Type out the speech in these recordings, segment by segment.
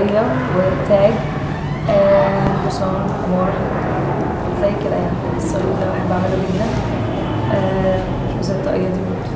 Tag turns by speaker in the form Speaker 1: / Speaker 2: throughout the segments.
Speaker 1: طاقية وتاج آه، حصان حمار زي كده يعني الصليب ده بحب اعمله جدا آه، وزي الطاقية دي برضه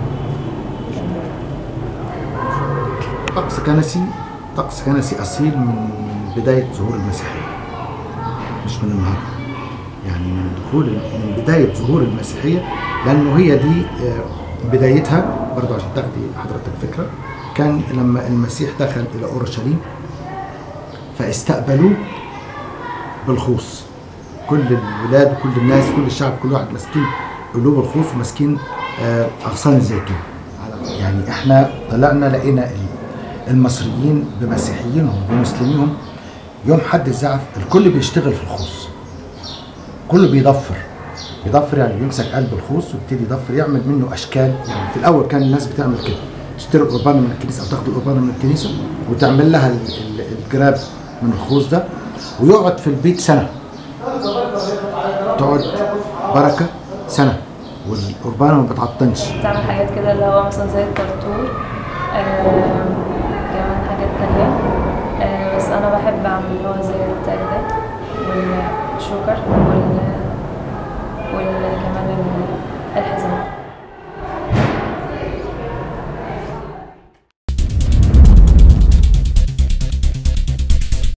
Speaker 2: طقس كنسي طقس كنسي اصيل من بدايه ظهور المسيحيه مش من النهارده يعني من دخول من بدايه ظهور المسيحيه لانه هي دي آه، بدايتها برضو عشان تاخدي حضرتك فكره كان لما المسيح دخل الى اورشليم فاستقبلوه بالخوص كل الولاد كل الناس كل الشعب كل واحد ماسكين قلوب الخوص وماسكين آه، اغصان الزيتون يعني احنا طلعنا لقينا ال- المصريين بمسيحيينهم بمسلمينهم يوم حد الزعف الكل بيشتغل في الخوص كله بيضفر بيضفر يعني بيمسك قلب الخوص ويبتدي يضفر يعمل منه اشكال يعني في الاول كان الناس بتعمل كده تشتري قربانه من الكنيسه او تاخد قربانه من الكنيسه وتعمل لها ال- ال- الجراب من الخوص ده ويقعد في البيت سنه تقعد بركه سنه والقربانه ما بتعطنش
Speaker 1: بتعمل حاجات كده اللي هو مثلا زي الطرطور آه، كمان حاجات تانية آه، بس أنا بحب أعمل اللي هو زي التاج ده والشوكر وال